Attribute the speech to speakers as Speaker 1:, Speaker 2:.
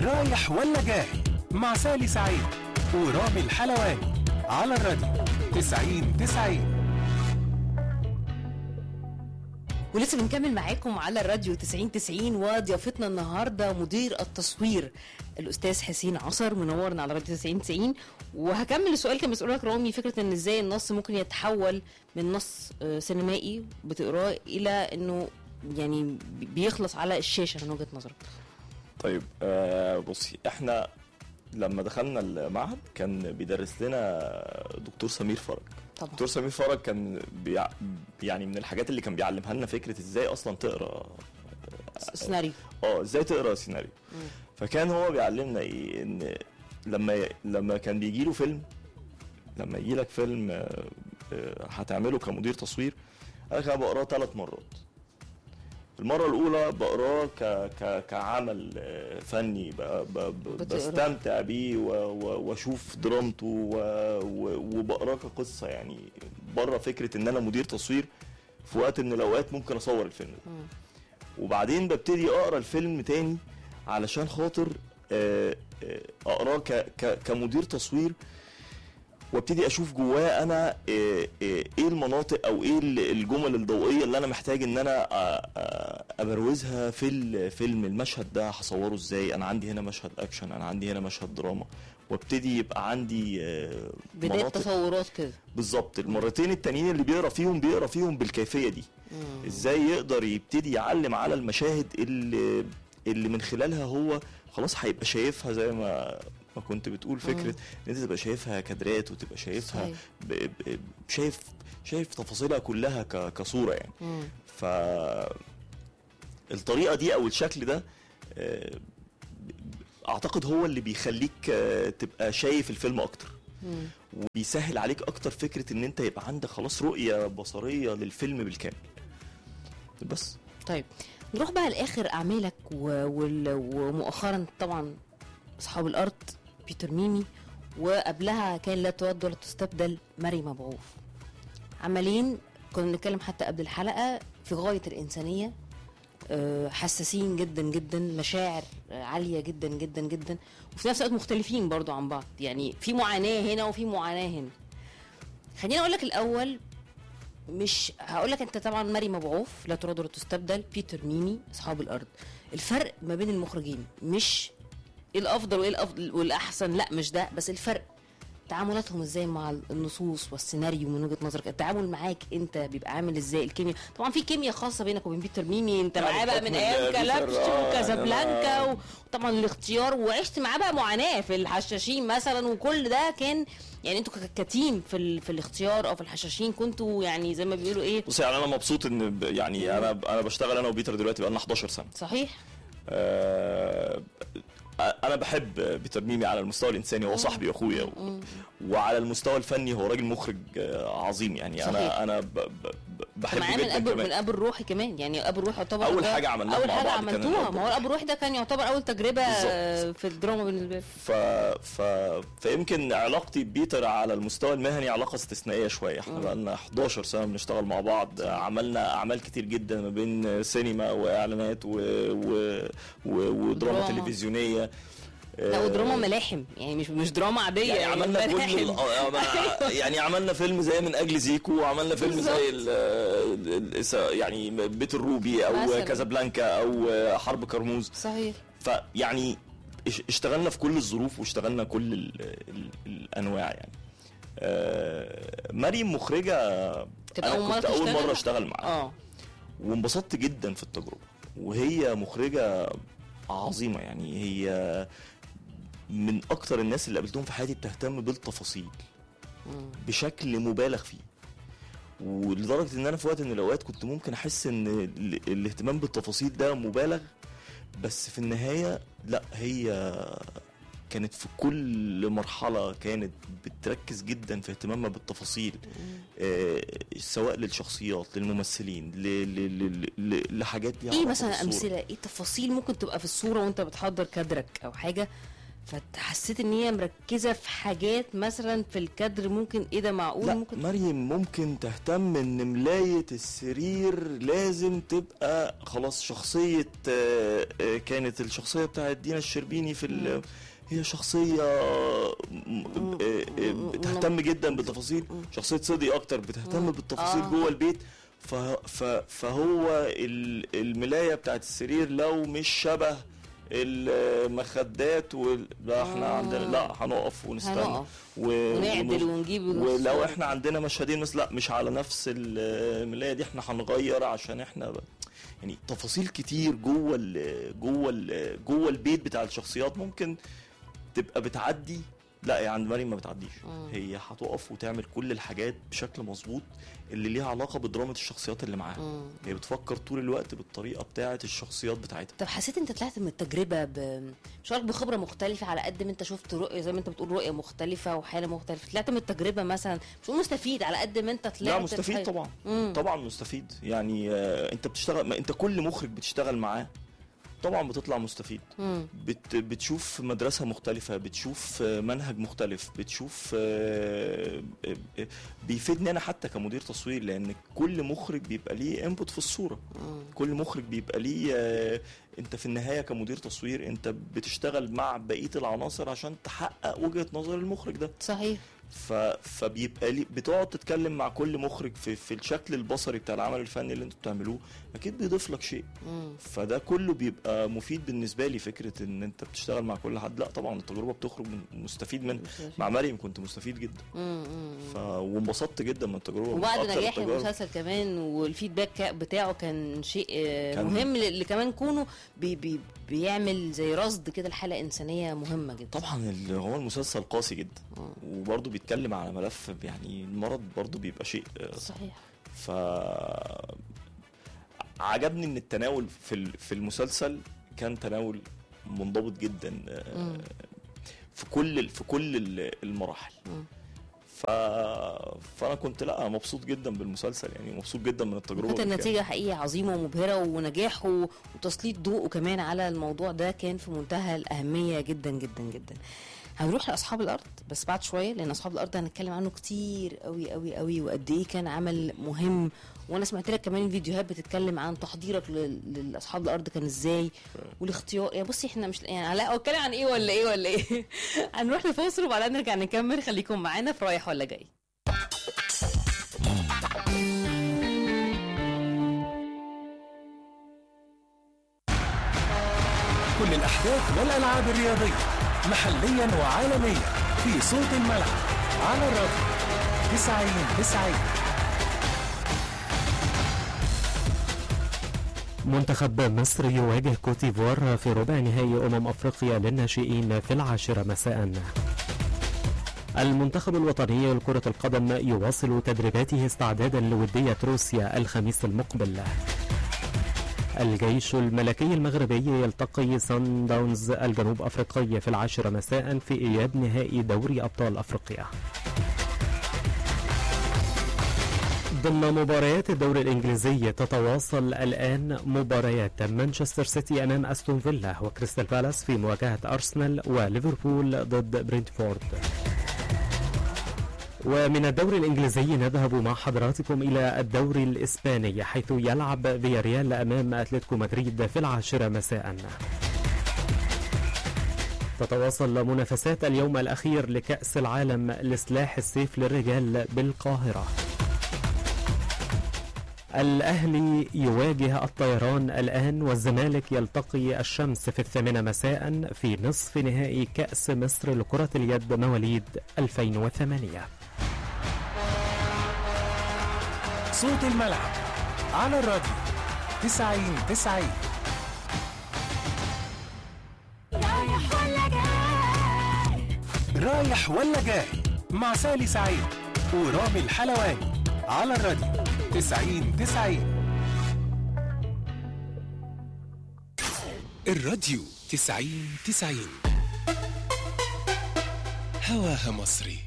Speaker 1: رايح ولا جاي مع سالي سعيد ورامي الحلواني على الراديو 90 90
Speaker 2: ولسه بنكمل معاكم على الراديو 90 90 وضيافتنا النهارده مدير التصوير الاستاذ حسين عصر منورنا على راديو 90 90 وهكمل السؤال كان بيسأله لك رامي فكره ان ازاي النص ممكن يتحول من نص آه، سينمائي بتقراه الى انه يعني بيخلص على الشاشه من وجهه نظرك
Speaker 3: طيب آه بصي احنا لما دخلنا المعهد كان بيدرس لنا دكتور سمير فرج
Speaker 2: طبعا
Speaker 3: دكتور سمير فرج كان بيع... يعني من الحاجات اللي كان بيعلمها لنا فكره ازاي اصلا تقرا
Speaker 2: سيناريو
Speaker 3: اه ازاي تقرا سيناريو
Speaker 2: مم.
Speaker 3: فكان هو بيعلمنا ايه ان لما لما كان بيجي له فيلم لما يجي لك فيلم آه، آه، هتعمله كمدير تصوير انا كان بقراه ثلاث مرات المرة الأولى بقراه ك... ك... كعمل آه، فني ب... ب... ب...
Speaker 2: بتقراه.
Speaker 3: بستمتع بيه و... و... وأشوف درامته و... و... وبقراه كقصة يعني بره فكرة إن أنا مدير تصوير في وقت من الأوقات ممكن أصور الفيلم ده
Speaker 2: مم.
Speaker 3: وبعدين ببتدي اقرا الفيلم تاني علشان خاطر آه، آه، اقراه ك- ك- كمدير تصوير وابتدي اشوف جواه انا آه، آه، ايه المناطق او ايه ال- الجمل الضوئيه اللي انا محتاج ان انا آه، آه، ابروزها في الفيلم المشهد ده هصوره ازاي انا عندي هنا مشهد اكشن انا عندي هنا مشهد دراما وابتدي يبقى عندي آه،
Speaker 2: بدايه
Speaker 3: مناطق
Speaker 2: تصورات كده
Speaker 3: بالظبط المرتين التانيين اللي بيقرا فيهم بيقرا فيهم بالكيفيه دي
Speaker 2: مم.
Speaker 3: ازاي يقدر يبتدي يعلم على المشاهد اللي اللي من خلالها هو خلاص هيبقى شايفها زي ما ما كنت بتقول فكره
Speaker 2: مم.
Speaker 3: ان انت تبقى شايفها كادرات وتبقى شايفها
Speaker 2: صحيح.
Speaker 3: ب... ب... شايف شايف تفاصيلها كلها ك... كصوره يعني
Speaker 2: مم.
Speaker 3: ف الطريقه دي او الشكل ده آه، اعتقد هو اللي بيخليك آه، تبقى شايف الفيلم اكتر
Speaker 2: مم.
Speaker 3: وبيسهل عليك اكتر فكره ان انت يبقى عندك خلاص رؤيه بصريه للفيلم بالكامل بس
Speaker 2: طيب نروح بقى لاخر اعمالك و... وال... ومؤخرا طبعا اصحاب الارض بيتر ميمي وقبلها كان لا تود ولا تستبدل مري مبعوث عمالين كنا بنتكلم حتى قبل الحلقه في غايه الانسانيه آه، حساسين جدا جدا مشاعر آه، عاليه جدا جدا جدا وفي نفس الوقت مختلفين برضو عن بعض يعني في معاناه هنا وفي معاناه هنا خليني اقول لك الاول مش هقول لك انت طبعا مري مبعوث لا تراد ولا تستبدل بيتر ميمي اصحاب الارض الفرق ما بين المخرجين مش ايه الافضل وايه الافضل والاحسن لا مش ده بس الفرق تعاملاتهم ازاي مع النصوص والسيناريو من وجهه نظرك التعامل معاك انت بيبقى عامل ازاي الكيمياء طبعا في كيمياء خاصه بينك وبين بيتر ميمي انت
Speaker 3: يعني
Speaker 2: معاه بقى
Speaker 3: بحكم
Speaker 2: من ايام
Speaker 3: بيتر،
Speaker 2: كلابس
Speaker 3: آه،
Speaker 2: وكازابلانكا
Speaker 3: يعني أنا-
Speaker 2: وطبعا الاختيار وعشت معاه بقى معاناه في الحشاشين مثلا وكل ده كان يعني انتوا ك- كتيم في ال... في الاختيار او في الحشاشين كنتوا يعني زي ما بيقولوا ايه
Speaker 3: بص يعني انا مبسوط ان ب- يعني انا انا بشتغل انا وبيتر دلوقتي بقى لنا 11 سنه
Speaker 2: صحيح
Speaker 3: آه، انا بحب بيتر ميمي على المستوى الانساني هو صاحبي واخويا و- وعلى المستوى الفني هو راجل مخرج آه، عظيم يعني
Speaker 2: صحيح.
Speaker 3: انا انا ب- ب- ب- بحبه
Speaker 2: معاه من
Speaker 3: جدا
Speaker 2: اب من
Speaker 3: كمان
Speaker 2: اب الروحي كمان يعني اب الروحي يعتبر
Speaker 3: أول
Speaker 2: ده-
Speaker 3: حاجة عملناها
Speaker 2: اول
Speaker 3: مع
Speaker 2: حاجه
Speaker 3: بعض كان
Speaker 2: عملتوها
Speaker 3: الأب
Speaker 2: ما هو الاب الروحي ده كان يعتبر اول تجربه
Speaker 3: بالظبط.
Speaker 2: آه، في الدراما بالنسبه لي
Speaker 3: ف... ف... فيمكن علاقتي ببيتر على المستوى المهني علاقه استثنائيه شويه احنا بقى لنا 11 سنه بنشتغل مع بعض عملنا اعمال كتير جدا ما بين سينما واعلانات و... و... و... ودراما
Speaker 2: دراما.
Speaker 3: تلفزيونيه
Speaker 2: لا
Speaker 3: آه،
Speaker 2: ودراما ملاحم يعني مش مش دراما عاديه
Speaker 3: يعني عملنا كل
Speaker 2: ملاحم.
Speaker 3: ال- آه، يعني عملنا فيلم زي من اجل زيكو وعملنا فيلم زي ال- ال- ال- يعني بيت الروبي او
Speaker 2: مثلاً.
Speaker 3: كازابلانكا او حرب كرموز
Speaker 2: صحيح
Speaker 3: فيعني اش- اشتغلنا في كل الظروف واشتغلنا كل ال ال الانواع يعني آه مريم مخرجه
Speaker 2: كانت
Speaker 3: انا
Speaker 2: أول مرة
Speaker 3: كنت اول
Speaker 2: تشتغل؟
Speaker 3: مره اشتغل معاها
Speaker 2: اه
Speaker 3: وانبسطت جدا في التجربه وهي مخرجه عظيمه يعني هي من اكتر الناس اللي قابلتهم في حياتي بتهتم بالتفاصيل
Speaker 2: مم.
Speaker 3: بشكل مبالغ فيه ولدرجه ان انا في وقت من الاوقات كنت ممكن احس ان ال- الاهتمام بالتفاصيل ده مبالغ بس في النهايه لا هي كانت في كل مرحله كانت بتركز جدا في اهتمامها بالتفاصيل آه سواء للشخصيات للممثلين ل- ل- ل- ل- لحاجات ليها
Speaker 2: ايه
Speaker 3: علاقة
Speaker 2: مثلا
Speaker 3: بالصورة.
Speaker 2: امثله ايه تفاصيل ممكن تبقى في الصوره وانت بتحضر كادرك او حاجه فحسيت ان هي مركزه في حاجات مثلا في الكادر ممكن ايه ده معقول
Speaker 3: لا
Speaker 2: ممكن
Speaker 3: مريم ممكن تهتم ان ملاية السرير لازم تبقى خلاص شخصية آه، آه، كانت الشخصية بتاعت دينا الشربيني في ال- هي شخصية م- آه، آه، بتهتم جدا بالتفاصيل شخصية صدي اكتر بتهتم بالتفاصيل
Speaker 2: آه.
Speaker 3: جوه البيت ف- ف- فهو ال- الملاية بتاعت السرير لو مش شبه المخدات وال... لا احنا
Speaker 2: آه.
Speaker 3: عندنا لا هنقف ونستنى
Speaker 2: هنقف
Speaker 3: و...
Speaker 2: ونعدل
Speaker 3: ونص-
Speaker 2: ونجيب
Speaker 3: ولو احنا عندنا مشهدين مثلا لا مش على نفس الملايه دي احنا هنغير عشان احنا ب... يعني تفاصيل كتير جوه ال... جوه ال... جوه البيت بتاع الشخصيات ممكن تبقى بتعدي لا يا عند مريم ما بتعديش
Speaker 2: مم.
Speaker 3: هي هتقف وتعمل كل الحاجات بشكل مظبوط اللي ليها علاقه بدراما الشخصيات اللي معاها
Speaker 2: مم.
Speaker 3: هي بتفكر طول الوقت بالطريقه بتاعه الشخصيات بتاعتها
Speaker 2: طب حسيت انت طلعت من التجربه ب... مش هقولك بخبره مختلفه على قد ما انت شفت رؤيه زي ما انت بتقول رؤيه مختلفه وحاله مختلفه طلعت من التجربه مثلا مش هقول مستفيد على قد ما انت طلعت
Speaker 3: لا مستفيد
Speaker 2: بحاجة.
Speaker 3: طبعا
Speaker 2: مم.
Speaker 3: طبعا مستفيد يعني آه، انت بتشتغل ما انت كل مخرج بتشتغل معاه طبعا بتطلع مستفيد
Speaker 2: مم.
Speaker 3: بت بتشوف مدرسة مختلفة بتشوف آه، منهج مختلف بتشوف آه، آه، آه، بيفيدني أنا حتى كمدير تصوير لأن كل مخرج بيبقى ليه انبوت في الصورة
Speaker 2: مم.
Speaker 3: كل مخرج بيبقى ليه آه، انت في النهاية كمدير تصوير انت بتشتغل مع بقية العناصر عشان تحقق وجهة نظر المخرج ده
Speaker 2: صحيح
Speaker 3: ف... فبيبقى لي بتقعد تتكلم مع كل مخرج في, في الشكل البصري بتاع العمل الفني اللي انتوا بتعملوه اكيد بيضيف لك شيء
Speaker 2: مم.
Speaker 3: فده كله بيبقى مفيد بالنسبه لي فكره ان انت بتشتغل مع كل حد لا طبعا التجربه بتخرج من مستفيد منها مع مريم كنت مستفيد جدا
Speaker 2: مم. مم.
Speaker 3: ف... وانبسطت جدا من التجربه من
Speaker 2: وبعد
Speaker 3: أكتر
Speaker 2: نجاح
Speaker 3: التجارب.
Speaker 2: المسلسل كمان والفيدباك بتاعه كان شيء آه،
Speaker 3: كان-
Speaker 2: مهم اللي كمان كونه بي بي بيعمل زي رصد كده لحاله انسانيه مهمه جدا
Speaker 3: طبعا ال- هو المسلسل قاسي جدا
Speaker 2: آه.
Speaker 3: وبرضه بيتكلم على ملف يعني المرض برضه بيبقى شيء آه،
Speaker 2: صحيح
Speaker 3: ف عجبني ان التناول في ال- في المسلسل كان تناول منضبط جدا آه،
Speaker 2: مم.
Speaker 3: في كل في كل ال- المراحل
Speaker 2: مم.
Speaker 3: ف... فانا كنت لا مبسوط جدا بالمسلسل يعني مبسوط جدا من التجربه
Speaker 2: كانت
Speaker 3: بالكامل.
Speaker 2: النتيجة حقيقة عظيمة ومبهرة ونجاحه وتسليط ضوءه كمان على الموضوع ده كان في منتهى الأهمية جدا جدا جدا هنروح لأصحاب الأرض بس بعد شوية لأن أصحاب الأرض هنتكلم عنه كتير قوي قوي قوي وقد إيه كان عمل مهم وأنا سمعت لك كمان فيديوهات بتتكلم عن تحضيرك لل- لأصحاب الأرض كان إزاي والاختيار يا بصي إحنا مش يعني لا أتكلم عن إيه ولا إيه ولا إيه هنروح لفاصل وبعدين نرجع نكمل خليكم معانا في رايح ولا جاي
Speaker 1: كل الأحداث والألعاب الرياضية محليا وعالميا في صوت الملعب على الراديو 90 90
Speaker 4: منتخب مصر يواجه كوتيفوار في ربع نهائي أمم أفريقيا للناشئين في العاشرة مساء المنتخب الوطني لكرة القدم يواصل تدريباته استعدادا لودية روسيا الخميس المقبل الجيش الملكي المغربي يلتقي سان داونز الجنوب أفريقي في العاشرة مساء في إياب نهائي دوري أبطال أفريقيا ضمن مباريات الدوري الإنجليزي تتواصل الآن مباريات مانشستر سيتي أمام أستون فيلا وكريستال بالاس في مواجهة أرسنال وليفربول ضد برينتفورد ومن الدوري الإنجليزي نذهب مع حضراتكم إلى الدوري الإسباني حيث يلعب فياريال أمام أتلتيكو مدريد في العاشرة مساءً تتواصل منافسات اليوم الأخير لكأس العالم لسلاح السيف للرجال بالقاهرة الأهلي يواجه الطيران الآن والزمالك يلتقي الشمس في الثامنة مساء في نصف نهائي كأس مصر لكرة اليد مواليد 2008
Speaker 1: صوت الملعب على الراديو 90 90 رايح ولا جاي مع سالي سعيد ورامي الحلواني على الراديو 90 90 الراديو 90 90 هواها مصري